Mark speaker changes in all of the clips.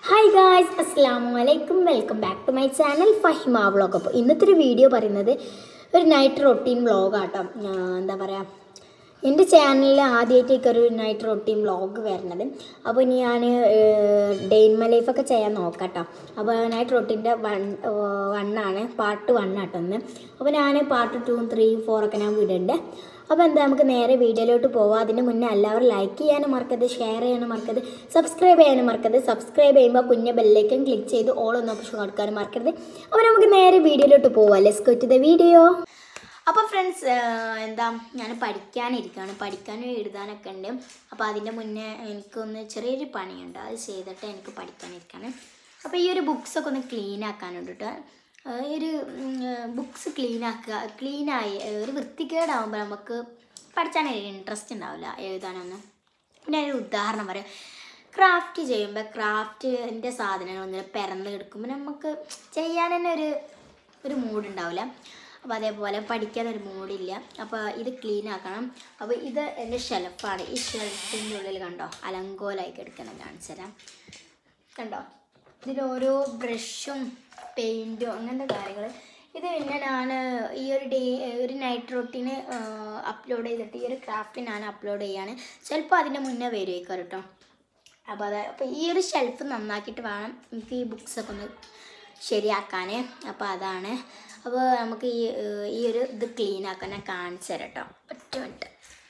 Speaker 1: Hi guys അസ്സാം വലൈക്കും welcome back to my channel Fahima vlog അപ്പോൾ ഇന്നത്തെ ഒരു വീഡിയോ പറയുന്നത് ഒരു നൈറ്റ് റൊട്ടീൻ വ്ളോഗാട്ടോ എന്താ പറയുക എൻ്റെ ചാനലിൽ ആദ്യമായിട്ടേക്ക് ഒരു നൈറ്റ് റൊട്ടീൻ വ്ളോഗ് വരുന്നത് അപ്പോൾ ഇനി ഞാൻ ഡേ ഇൻ മൈ ലൈഫൊക്കെ ചെയ്യാൻ നോക്കട്ടോ അപ്പോൾ നൈറ്റ് റൊട്ടീൻ്റെ വൺ വണ്ണാണ് പാർട്ട് വൺ ആട്ടോ ഒന്ന് അപ്പോൾ ഞാൻ പാർട്ട് ടൂവും ത്രീയും ഫോറൊക്കെ ഞാൻ വിടുന്നുണ്ട് അപ്പോൾ എന്താ നമുക്ക് നേരെ വീഡിയോയിലോട്ട് പോവാം അതിന് മുന്നേ എല്ലാവരും ലൈക്ക് ചെയ്യാനും മറക്കരുത് ഷെയർ ചെയ്യാനും മറക്കരുത് സബ്സ്ക്രൈബ് ചെയ്യാനും മറക്കരുത് സബ്സ്ക്രൈബ് ചെയ്യുമ്പോൾ കുഞ്ഞ ബെല്ലേക്കും ക്ലിക്ക് ചെയ്ത് ഓൾ ഒന്ന് ഓപ്ഷൻ കൊടുക്കാനും മറക്കരുത് അപ്പോൾ നമുക്ക് നേരെ വീഡിയോയിലോട്ട് പോവാം let's go to the video അപ്പോൾ ഫ്രണ്ട്സ് എന്താ ഞാൻ പഠിക്കാനിരിക്കുകയാണ് പഠിക്കാനും എഴുതാനൊക്കെ ഉണ്ട് അപ്പോൾ അതിൻ്റെ മുന്നേ എനിക്കൊന്ന് ചെറിയൊരു പണിയുണ്ട് അത് ചെയ്തിട്ട് എനിക്ക് പഠിക്കാനിരിക്കുകയാണ് അപ്പോൾ ഈ ഒരു ബുക്സൊക്കെ ഒന്ന് ക്ലീൻ ആക്കാനുണ്ട് കേട്ടോ ആ, ഈ ഒരു ബുക്സ് ക്ലീൻ ആക്കുക ക്ലീനായി ഒരു വൃത്തികേടാവുമ്പോൾ നമുക്ക് പഠിച്ചാൻ ഇൻട്രസ്റ്റ് ഉണ്ടാവില്ല എഴുതാനൊന്നും പിന്നെ ഒരു ഉദാഹരണം പറയാം ക്രാഫ്റ്റ് ചെയ്യുമ്പോൾ ക്രാഫ്റ്റിൻ്റെ സാധനങ്ങൾ ഒന്നിനെ പിറന്ന് കിടക്കുമ്പോൾ നമുക്ക് ചെയ്യാൻ തന്നെ ഒരു ഒരു മൂഡ് ഉണ്ടാവില്ല അപ്പോൾ അതേപോലെ പഠിക്കാൻ ഒരു മൂഡില്ല അപ്പോൾ ഇത് ക്ലീൻ ആക്കണം അപ്പോൾ ഇത് എൻ്റെ ഷെൽഫാണ് ഈ ഷെൽഫിൻ്റെ ഉള്ളിൽ കണ്ടോ അലങ്കോലായി കിടക്കണം കാണിച്ചു തരാം കണ്ടോ ഇതിൽ ഓരോ ബ്രഷും പെയിൻറ്റും അങ്ങനത്തെ കാര്യങ്ങൾ ഇത് പിന്നെ ഞാൻ ഈ ഒരു ഡേ ഒരു നൈറ്റ് റൊട്ടീന് അപ്ലോഡ് ചെയ്തിട്ട് ഈ ഒരു ക്രാഫ്റ്റ് ഞാൻ അപ്ലോഡ് ചെയ്യാണ് ചിലപ്പോൾ അതിൻ്റെ മുന്നേ വരുമായിരിക്കും കേട്ടോ അപ്പോൾ അത് അപ്പോൾ ഈ ഒരു ഷെൽഫ് നന്നാക്കിയിട്ട് വേണം എനിക്ക് ഈ ബുക്സൊക്കെ ഒന്ന് ശരിയാക്കാൻ അപ്പോൾ അതാണ് അപ്പോൾ നമുക്ക് ഈ ഏഹ്, ഈ ഒരു ഇത് ക്ലീൻ ആക്കാൻ ഞാൻ കാണിച്ചു തരാം കേട്ടോ ഒറ്റ മിനിറ്റ്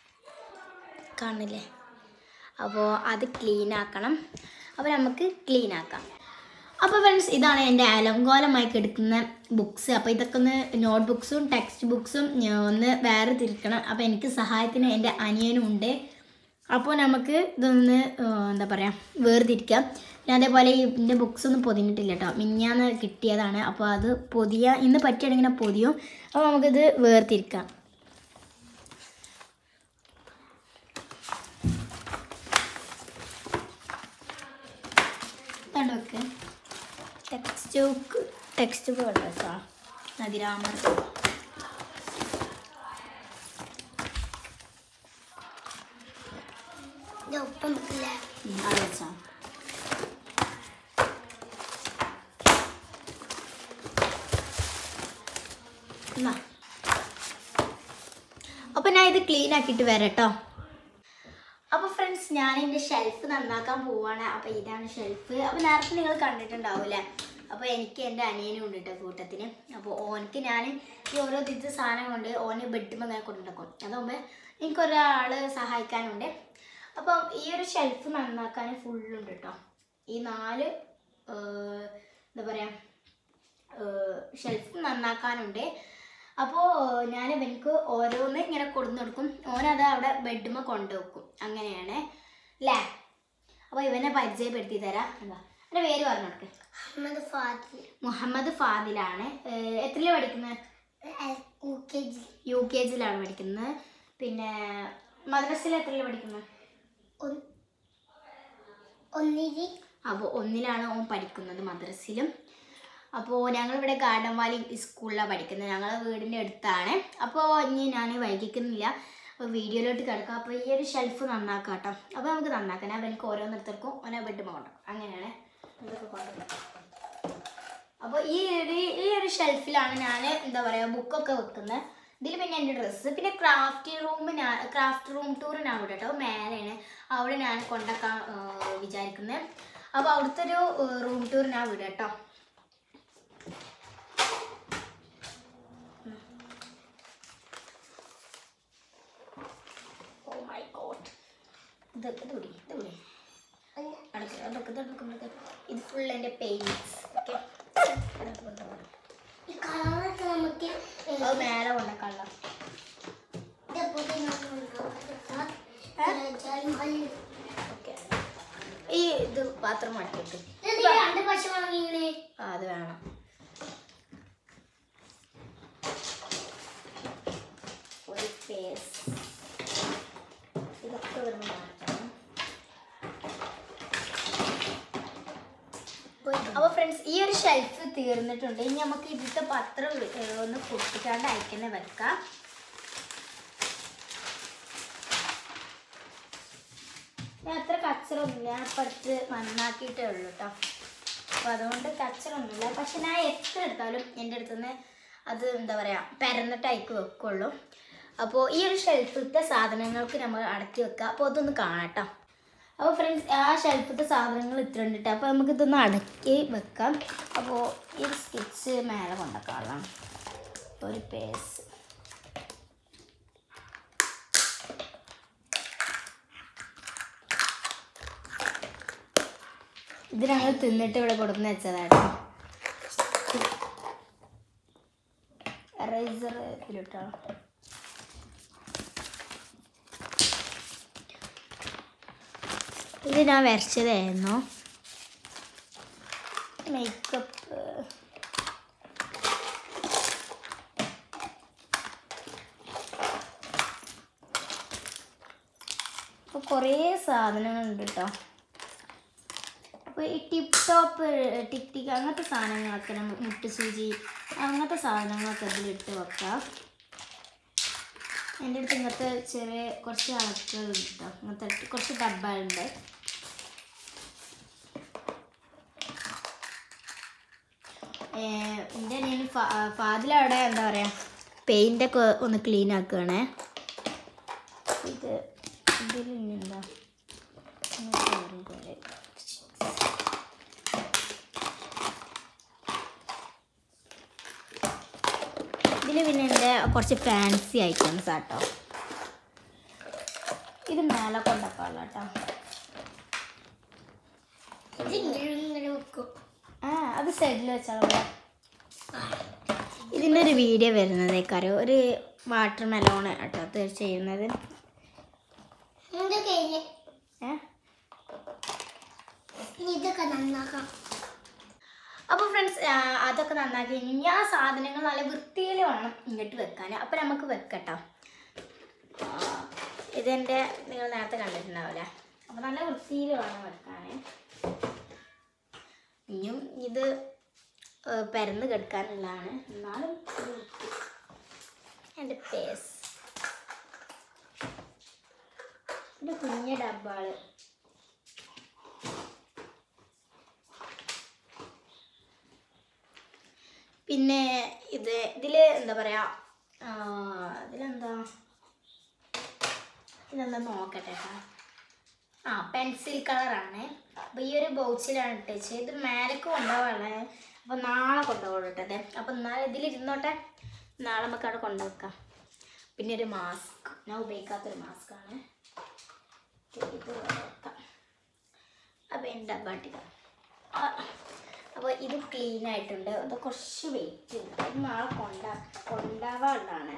Speaker 1: കാണില്ലേ അപ്പോൾ അത് ക്ലീൻ ആക്കണം അപ്പോൾ നമുക്ക് ക്ലീൻ ആക്കാം അപ്പോൾ ഫ്രണ്ട്സ് ഇതാണ് എൻ്റെ അലങ്കോലമായി കിടക്കുന്ന ബുക്സ് അപ്പോൾ ഇതൊക്കെ ഒന്ന് നോട്ട് ബുക്സും ടെക്സ്റ്റ് ബുക്സും ഞാൻ ഒന്ന് വേറെ തിരിക്കണം അപ്പോൾ എനിക്ക് സഹായത്തിന് എൻ്റെ അനിയനും ഉണ്ട് അപ്പോൾ നമുക്ക് ഇതൊന്ന് ആ, എന്താ പറയുക വേർതിരിക്കാം പിന്നെ അതേപോലെ ഈ എൻ്റെ ബുക്സ് ഒന്നും പൊതിഞ്ഞിട്ടില്ല കേട്ടോ മിഞ്ഞാന്ന് കിട്ടിയതാണ് അപ്പോൾ അത് പൊതിയ ഇന്ന് പറ്റുകയാണെങ്കിൽ ഞാൻ പൊതിയും അപ്പോൾ നമുക്കിത് വേർതിരിക്കാം ഇതാണ് വെക്ക് ടെക്സ്റ്റ് ബുക്ക് ടെക്സ്റ്റ് ബുക്ക് കണ്ടോ നദിരാമർ
Speaker 2: ഒപ്പം വെക്കില്ല
Speaker 1: അത് വെച്ചോ എന്നാ അപ്പോൾ ഞാൻ ഇത് ക്ലീൻ ആക്കിയിട്ട് വരാം കേട്ടോ അപ്പോൾ ഫ്രണ്ട്സ് ഞാൻ എൻ്റെ ഷെൽഫ് നന്നാക്കാൻ പോവാണ് അപ്പോൾ ഇതാണ് ഷെൽഫ് അപ്പോൾ നേരത്തെ നിങ്ങൾ കണ്ടിട്ടുണ്ടാവില്ലേ അപ്പോൾ എനിക്ക് എൻ്റെ അനിയനും ഉണ്ട് കേട്ടോ കൂട്ടത്തിന് അപ്പോൾ ഓനക്ക് ഞാൻ ഈ ഓരോ ഇത് സാധനം കൊണ്ട് ഓന് ബെഡ്മ ഇങ്ങനെ കൊണ്ടുണ്ടാക്കും അതാകുമ്പോൾ എനിക്കൊരാൾ സഹായിക്കാനുണ്ട് അപ്പം ഈ ഒരു ഷെൽഫ് നന്നാക്കാൻ ഫുള്ളുണ്ട് കേട്ടോ ഈ നാല് ഏർ, എന്താ പറയുക ഷെൽഫ് നന്നാക്കാനുണ്ട് അപ്പോൾ ഞാൻ ഇവനക്ക് ഓരോന്ന് ഇങ്ങനെ കൊടുന്നു കൊടുക്കും ഓനത് അവിടെ ബെഡ്മ കൊണ്ടുവെക്കും അങ്ങനെയാണ് അല്ലേ അപ്പോൾ ഇവനെ പരിചയപ്പെടുത്തി തരാം എന്താ എൻ്റെ പേര് പറഞ്ഞു കൊടുക്ക്
Speaker 2: അഹമ്മദ് ഫാദിൽ
Speaker 1: മുഹമ്മദ് ഫാദിലാണ് എത്രയിലാണ് പഠിക്കുന്നത്
Speaker 2: U K G
Speaker 1: U K ജിയിലാണ് പഠിക്കുന്നത് പിന്നെ മദ്രസയിൽ എത്രയിലാണ് പഠിക്കുന്നത്
Speaker 2: ഒന്നിരി
Speaker 1: അപ്പോൾ ഒന്നിലാണ് ഓൻ പഠിക്കുന്നത് മദ്രസയിലും അപ്പോൾ ഞങ്ങളിവിടെ ഗാർഡൻ വാലി സ്കൂളിലാണ് പഠിക്കുന്നത് ഞങ്ങളെ വീടിൻ്റെ അടുത്താണ് അപ്പോൾ ഇനി ഞാൻ വൈകിക്കുന്നില്ല അപ്പോൾ വീഡിയോയിലോട്ട് കിടക്കാം അപ്പോൾ ഈ ഒരു ഷെൽഫ് നന്നാക്കാം കേട്ടോ അപ്പോൾ നമുക്ക് നന്നാക്കാം ഞാൻ എനിക്ക് ഓരോന്നിടത്തേക്കും ഓനെ ബെഡ് കൊണ്ടും അങ്ങനെയാണ് ഇതൊക്കെ കൊണ്ടുപോകും അപ്പോൾ ഈ ഒരു ഈ ഒരു ഷെൽഫിലാണ് ഞാൻ എന്താ പറയുക ബുക്കൊക്കെ വെക്കുന്നത് ഇതിൽ പിന്നെ എൻ്റെ ഡ്രസ്സ് പിന്നെ ക്രാഫ്റ്റ് റൂം ഞാൻ ക്രാഫ്റ്റ് റൂം ടൂർ ഞാൻ അവിടെ കേട്ടോ മേലെയാണ് അവിടെ ഞാൻ കൊണ്ടാക്കാൻ വിചാരിക്കുന്നത് അപ്പോൾ അവിടുത്തെ ഒരു റൂം ടൂർ ഞാൻ വിടാം കേട്ടോ ഓ മൈ ഗോഡ് ഇത് ഇത് വിടി ഇത് വിടി അടക്ക് അടക്ക് അടക്ക് അടക്ക് ഇത് ഫുൾ എൻ്റെ പെയിൻസ് ഓക്കെ
Speaker 2: ഈ കളറൊക്കെ നമുക്ക്
Speaker 1: അത് മേലെ കൊണ്ടക്കള്ള
Speaker 2: ഇതേപോലെ
Speaker 1: ഓക്കെ ഈ ഇത് പാത്രം മാറ്റിയിട്ട്
Speaker 2: രണ്ട് പശ വാങ്ങിയില്ലേ
Speaker 1: ആ അത് വേണം ഒരു പേസ് ഇതൊക്കെ വരുമ്പോൾ മാറ്റണം അപ്പോൾ ഫ്രണ്ട്സ് ഈ ഒരു ഷെൽഫ് തീർന്നിട്ടുണ്ട് ഇനി നമുക്ക് ഇതിലത്തെ പത്രം ഏ, ഒന്ന് പൊട്ടിക്കാണ്ട് അയക്കുന്ന വെക്കാം ഞാൻ അത്ര കച്ചറൊന്നുമില്ല ഞാൻ ഇപ്പം അടുത്ത് നന്നാക്കിയിട്ടേ ഉള്ളൂ കേട്ടോ അപ്പോൾ അതുകൊണ്ട് കച്ചറൊന്നുമില്ല പക്ഷെ ഞാൻ എത്ര എടുത്താലും എൻ്റെ അടുത്ത് നിന്ന് അത് എന്താ പറയുക പരന്നിട്ടയക്ക് വെക്കുള്ളൂ അപ്പോൾ ഈ ഒരു ഷെൽഫിലത്തെ സാധനങ്ങൾക്ക് നമ്മൾ അടക്കി വെക്കുക അപ്പോൾ അതൊന്ന് കാണാട്ടോ അപ്പോൾ ഫ്രണ്ട്സ് ആ ഷെൽഫിലത്തെ സാധനങ്ങൾ ഇത്ര ഉണ്ടിട്ട് അപ്പോൾ നമുക്ക് ഇതൊന്ന് അടക്കി വെക്കാം അപ്പോൾ ഈ ഒരു സ്കെച്ച് മേലെ കൊണ്ടക്കാളാം ഒരു പേസ് ഇത് ഞങ്ങൾ തിന്നിട്ട് ഇവിടെ കൊടുക്കുന്ന വെച്ചതാട്ടോ റൈസർ ഇതിലിട്ടോ ഇത് ഞാൻ വരച്ചതായിരുന്നു മേക്കപ്പ് അപ്പോൾ കുറേ സാധനങ്ങളുണ്ട് കേട്ടോ അപ്പോൾ ഈ ടിപ്പ് ടോപ്പ് ടിക് ടിക് അങ്ങനത്തെ സാധനങ്ങളൊക്കെ നമ്മൾ മുട്ടുസൂചി അങ്ങനത്തെ സാധനങ്ങളൊക്കെ ഇതിലിട്ട് വെക്കാം എൻ്റെ അടുത്ത് ഇങ്ങനത്തെ ചെറിയ കുറച്ച് അളക്കുകളുണ്ട് കേട്ടോ ഇങ്ങനത്തെ കുറച്ച് ഡബ്ബകളുണ്ട് എൻ്റെ ഞാൻ ഫാദിലവിടെ എന്താ പറയുക പെയിൻ്റൊക്കെ ഒന്ന് ക്ലീൻ ആക്കുകയാണേ ഇത് ഇതിൽ ഇനി എന്താ ഇങ്ങനത്തെ ഒരു പോലെ. ഇതിൽ പിന്നെ എൻ്റെ കുറച്ച് ഫാൻസി ഐറ്റംസ് ആട്ടോ ഇത് മേലെ കൊണ്ടൊക്കെയുള്ള കേട്ടോ
Speaker 2: ഇത് ഇങ്ങനെ ഇങ്ങനെ വെക്കും
Speaker 1: ആ അത് സൈഡിൽ വെച്ചാൽ ഇതിൻ്റെ ഒരു വീഡിയോ വരുന്നതേക്കാരം ഒരു വാട്ടർ മെലോൺ കേട്ടോ അത് ചെയ്യുന്നത്
Speaker 2: ഇത് കഴിഞ്ഞ്
Speaker 1: ഏ
Speaker 2: ഇനി ഇതൊക്കെ നന്നാക്കാം
Speaker 1: അപ്പോൾ ഫ്രണ്ട്സ് അതൊക്കെ നന്നാക്കി കഴിഞ്ഞ് ആ സാധനങ്ങൾ നല്ല വൃത്തിയിൽ വേണം ഇങ്ങോട്ട് വെക്കാൻ അപ്പോൾ നമുക്ക് വെക്കട്ടോ ആ, ഇതെൻ്റെ നിങ്ങൾ നേരത്തെ കണ്ടിട്ടുണ്ടാവില്ലേ അപ്പോൾ നല്ല വൃത്തിയിൽ വേണം വെക്കാൻ ഇനിയും ഇത് ആ, പരന്ന് കിടക്കാനുള്ളതാണ് എന്നാലും ഇത് വൃത്തി. എൻ്റെ പേസ് എൻ്റെ കുഞ്ഞ ഡബ്ബാള് പിന്നെ ഇത് ഇതിൽ എന്താ പറയുക ഇതിലെന്താ ഇതെന്താ നോക്കട്ടെ കേട്ടോ ആ പെൻസിൽ കളറാണ് അപ്പോൾ ഈ ഒരു ബോക്സിലാണ് ഇട്ടേച്ച് ഇത് മേലേക്ക് കൊണ്ടുപോകാനുള്ളത് അപ്പോൾ നാളെ കൊണ്ടുപോകട്ടെ അപ്പോൾ നാളെ ഇതിലിരുന്നോട്ടെ നാളെ നമുക്ക് അവിടെ കൊണ്ടുവെക്കാം പിന്നെ ഒരു മാസ്ക് ഞാൻ ഉപയോഗിക്കാത്തൊരു മാസ്കാണ് ഇത് ഇവിടെ വെക്കാം അപ്പോൾ എൻ്റെ ഡബ്ബാട്ടിക അപ്പോൾ ഇത് ക്ലീൻ ആയിട്ടുണ്ട് അത് കുറച്ച് വെയിറ്റ് ഉണ്ട് അത് നാളെ കൊണ്ടാ കൊണ്ടാവാനുള്ളതാണ്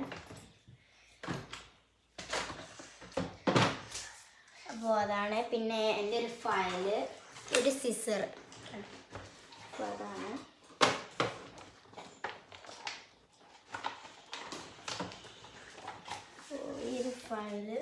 Speaker 1: അപ്പോൾ അതാണ് പിന്നെ എൻ്റെ ഒരു ഫയല് ഒരു സിസർ അപ്പോൾ അതാണ് അപ്പോൾ ഈ ഒരു ഫയല്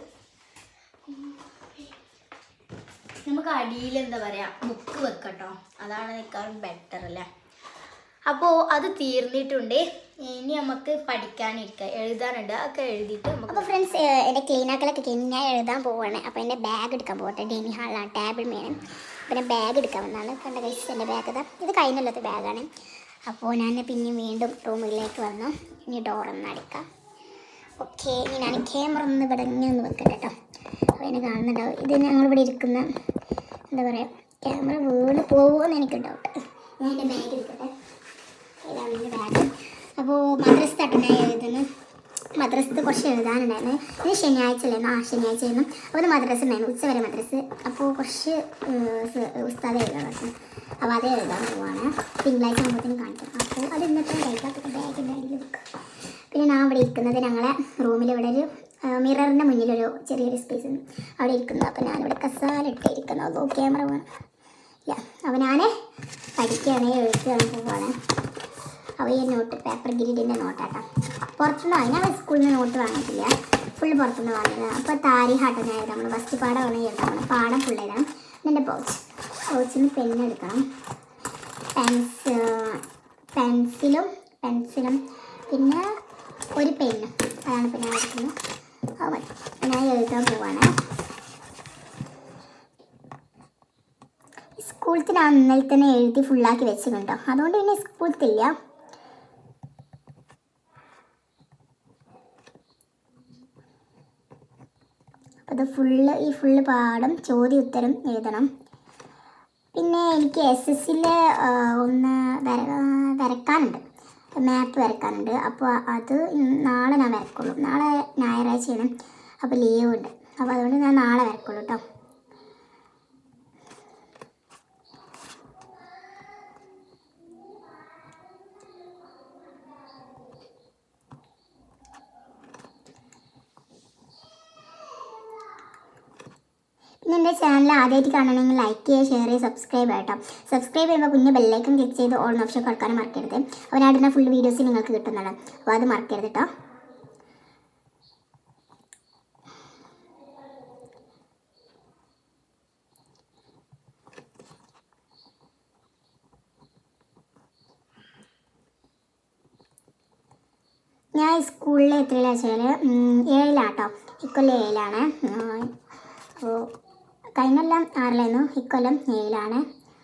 Speaker 1: നമുക്ക് അടിയിൽ എന്താ പറയുക ബുക്ക് വെക്കട്ടോ അതാണ് നിൽക്കാറും ബെറ്റർ അല്ലേ അപ്പോൾ അത് തീർന്നിട്ടുണ്ട് ഇനി നമുക്ക് പഠിക്കാനിരിക്കുക എഴുതാനുണ്ട് അതൊക്കെ എഴുതിയിട്ട് നമുക്ക്
Speaker 2: അപ്പോൾ ഫ്രണ്ട്സ് എൻ്റെ ക്ലീൻ ആക്കലൊക്കെ കഴിഞ്ഞ് ഞാൻ എഴുതാൻ പോവുകയാണ് അപ്പോൾ എൻ്റെ ബാഗ് എടുക്കാൻ പോകട്ടെ ഡെനി ഹാളിലാണ് ടേബിൾ മേനും പിന്നെ ബാഗ് എടുക്കാൻ വന്നാണ് കണ്ട കഴിച്ച് എൻ്റെ ബാഗ് ഇതാ ഇത് കഴിഞ്ഞല്ലാത്ത ബാഗാണ് അപ്പോൾ ഞാൻ പിന്നെ വീണ്ടും റൂമിലേക്ക് വന്നു ഇനി ഡോറൊന്ന് അടിക്കാം ഓക്കെ ഇനി ഞാൻ ക്യാമറ ഒന്ന് ഇവിടെ ഇങ്ങനെ ഒന്ന് വെക്കട്ടെ കേട്ടോ അപ്പോൾ എന്നെ കാണുന്നുണ്ടാവും ഇത് ഞങ്ങളിവിടെ ഇരിക്കുന്ന എന്താ പറയുക ക്യാമറ വീണ് പോകുമെന്ന് എനിക്ക് ഡൗട്ട് ഞാൻ എൻ്റെ ബാഗ് എടുക്കട്ടെ ഇതാണ് എൻ്റെ ബാഗ് അപ്പോൾ മദ്രസ തട്ടന എഴുതുന്നു മദ്രസത്ത് കുറച്ച് എഴുതാനുണ്ടായിരുന്നു ഇത് ശനിയാഴ്ച അല്ലായിരുന്നു ആ ശനിയാഴ്ച ആയിരുന്നു അപ്പോൾ ഇത് മദ്രസ ഉണ്ടായിരുന്നു ഉച്ച വരെ മദ്രസ് അപ്പോൾ കുറച്ച് ഉസ്താദ് എഴുതാൻ പറഞ്ഞു അപ്പോൾ അത് എഴുതാൻ പോവാണ് തിങ്കളാഴ്ച ആകുമ്പോഴത്തേനും കാണിക്കണം അപ്പോൾ അത് ഇന്നത്തെ ബാഗിൻ്റെ ബാഗിൻ്റെ അടിയിൽ വെക്കും പിന്നെ ഞാൻ ഇവിടെ ഇരിക്കുന്നത് ഞങ്ങളെ റൂമിൽ ഇവിടെ ഒരു മിററിൻ്റെ മുന്നിലൊരു ചെറിയൊരു സ്പേസ് ഉണ്ട് അവിടെ ഇരിക്കുന്നു അപ്പോൾ ഞാനിവിടെ കസാല ഇട്ട് ഇരിക്കുന്നു അതോ ക്യാമറ വേണം ഇല്ല അപ്പോൾ ഞാൻ പഠിക്കുകയാണ് എഴുത്തുകയാണ് പോവാണ് അപ്പോൾ ഈ നോട്ട് പേപ്പർ ഗ്രിഡിൻ്റെ നോട്ടാട്ടോ പുറത്തുനിന്ന് വാങ്ങി ഞാൻ സ്കൂളിൽ നിന്ന് നോട്ട് വാങ്ങിയിട്ടില്ല ഫുള്ള് പുറത്തുനിന്ന് വാങ്ങിയത് അപ്പോൾ താരി ഹാട്ടൻ എഴുതാം നമ്മൾ ഫസ്റ്റ് പാടമാണ് എഴുതാം പാടം ഫുൾ എഴുതണം എൻ്റെ പൗച്ച് പൗച്ചിൽ നിന്ന് പെണ്ണ് എടുക്കണം പെൻസ് പെൻസിലും പെൻസിലും പിന്നെ ഒരു പെണ്ണ് അതാണ് പിന്നെ ഞാൻ എടുക്കുന്നത് അത് മതി ഞാൻ എഴുതാൻ പോവാണ് സ്കൂളത്തിൽ ഞാൻ ഇന്നലെ തന്നെ എഴുതി ഫുള്ളാക്കി വെച്ചിട്ടുണ്ടോ അതുകൊണ്ട് പിന്നെ സ്കൂളത്തില്ല അപ്പോൾ ഇത് ഫുള്ള് ഈ ഫുള്ള് പാഠം ചോദ്യ ഉത്തരം എഴുതണം പിന്നെ എനിക്ക് എസ് എസ് സിയിലെ ഒന്ന് വര ആ, വരക്കാനുണ്ട് മാപ്പ് വരക്കാനുണ്ട് അപ്പോൾ അത് ഇന്ന് നാളെ ഞാൻ വരക്കുള്ളൂ നാളെ ഞായറാഴ്ചയാണ് അപ്പോൾ ലീവ് ഉണ്ട് അപ്പോൾ അതുകൊണ്ട് ഞാൻ നാളെ വരക്കുള്ളൂ കേട്ടോ പിന്നെ എൻ്റെ ചാനൽ ആദ്യമായിട്ട് കാണണമെങ്കിൽ ലൈക്ക് ചെയ്യുക ഷെയർ ചെയ്യുക സബ്സ്ക്രൈബ് ചെയ്യുക കേട്ടോ സബ്സ്ക്രൈബ് ചെയ്യുമ്പോൾ കുഞ്ഞ് ബെല്ലൈക്കൺ ക്ലിക്ക് ചെയ്ത് ഓൾ ഓപ്ഷൻ കൊടുക്കാനും മറക്കരുത് അപ്പോൾ ഞാൻ ഇടുന്ന ഫുൾ വീഡിയോസ് നിങ്ങൾക്ക് കിട്ടുന്നതാണ് അപ്പോൾ അത് മറക്കരുത് കേട്ടോ ഞാൻ സ്കൂളിൽ എത്രയിലാണ് വെച്ചാൽ ഏഴിലാട്ടോ ഇക്കൊല്ലം ഏഴിലാണ് അപ്പോൾ കഴിഞ്ഞെല്ലാം ആറിലായിരുന്നു ഇക്കൊല്ലം ഏഴിലാണ്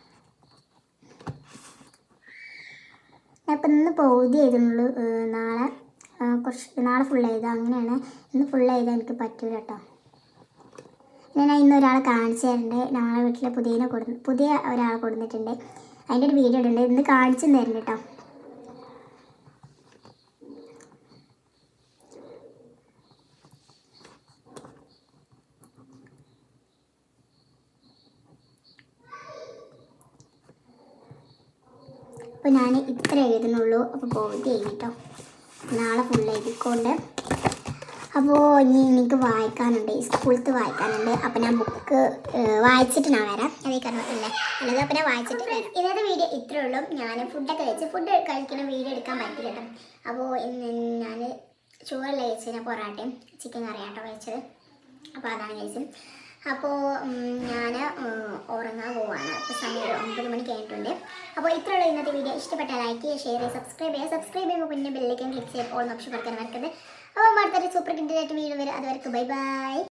Speaker 2: ഞാൻ ഇപ്പം ഇന്ന് പൗതി എഴുതുന്നുള്ളൂ ഏഹ് നാളെ ആ, കുറച്ച് നാളെ ഫുൾ എഴുതാം അങ്ങനെയാണ് ഇന്ന് ഫുൾ എഴുതാൻ എനിക്ക് പറ്റൂല കേട്ടോ പിന്നെ ഞാൻ ഇന്ന് ഒരാളെ കാണിച്ചു തരുന്നുണ്ട് ഞങ്ങളെ വീട്ടിൽ പുതിയ കൊടു പുതിയ ഒരാളെ കൊടുത്തിട്ടുണ്ട് അതിൻ്റെ ഒരു വീഡിയോ ഇടുന്നുണ്ട് ഇന്ന് കാണിച്ചു തരുന്നുണ്ട് കേട്ടോ അപ്പോൾ ഞാൻ ഇത്ര എഴുതുന്നുള്ളൂ അപ്പോൾ പകുതി എഴുതിട്ടോ നാളെ ഫുൾ എഴുതിക്കൊണ്ട് അപ്പോൾ ഇനി എനിക്ക് വായിക്കാനുണ്ട് ഈ സ്കൂളത്ത് വായിക്കാനുണ്ട് അപ്പോൾ ഞാൻ ബുക്ക് വായിച്ചിട്ട് ഞാൻ വരാം അതേ കാരണമല്ലേ അല്ലെങ്കിൽ അപ്പോൾ ഞാൻ വായിച്ചിട്ട് വരാം ഇന്നത്തെ വീഡിയോ ഇത്രേ ഉള്ളൂ ഞാൻ ഫുഡൊക്കെ കഴിച്ച് ഫുഡ് കഴിക്കുന്ന വീഡിയോ എടുക്കാൻ പറ്റില്ല കേട്ടോ അപ്പോൾ ഇന്ന് ഞാൻ ചോറല്ല കഴിച്ചത് പൊറാട്ടയും ചിക്കൻ കറിയാട്ടോ കഴിച്ചത് അപ്പോൾ അതാണ് കഴിച്ചത് അപ്പോൾ ഞാൻ ഉറങ്ങാൻ പോവാണ് ഇപ്പോൾ സമയം ഒരു ഒമ്പത് മണി കഴിഞ്ഞിട്ടുണ്ട് അപ്പോൾ ഇത്രയുള്ള ഇന്നത്തെ വീഡിയോ ഇഷ്ടപ്പെട്ടാൽ ലൈക്ക് ചെയ്യുക ഷെയർ ചെയ്യുക സബ്സ്ക്രൈബ് ചെയ്യുക സബ്സ്ക്രൈബ് ചെയ്യുമ്പോൾ പിന്നെ ബെല്ലിലേക്കും ക്ലിക്ക് ചെയ്ത് ഓൾ ഓപ്ഷൻ കൊടുക്കാൻ മറക്കരുത് അപ്പോൾ അടുത്തൊരു സൂപ്പർ കിഡിനായിട്ട് വീഡിയോ വരും അതുവരെ ബൈ ബൈ